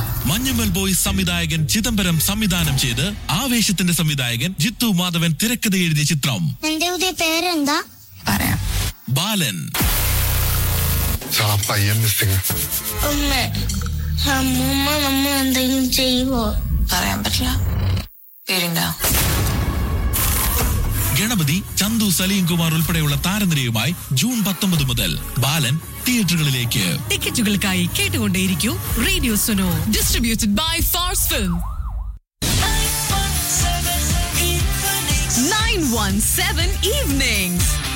Manjummel boys സംവിധായകൻ ചിദംബരം സംവിധാനം ചെയ്ത് ആവേശത്തിന്റെ സംവിധായകൻ ജിത്തു മാധവൻ തിരക്കഥ എഴുതിയ ചിത്രം എന്റെ പുതിയ പേരെന്താ പറയാം ബാലൻ സാ പയ്യൻ മിസ്സിങ് ഉമ്മ അമ്മൂമ്മ നമ്മൾ എന്തെങ്കിലും ചെയ്യുവോ പറയാൻ പറ്റില്ല പേരുണ്ടോ ഗണപതി ചന്തു സലീം കുമാർ ഉൾപ്പെടെയുള്ള താരനിരയുമായി ജൂൺ പത്തൊമ്പത് മുതൽ ബാലൻ തിയേറ്ററുകളിലേക്ക് ടിക്കറ്റുകൾക്കായി കേട്ടുകൊണ്ടേയിരിക്കൂ radio Suno distributed by Phars film nine one seven evenings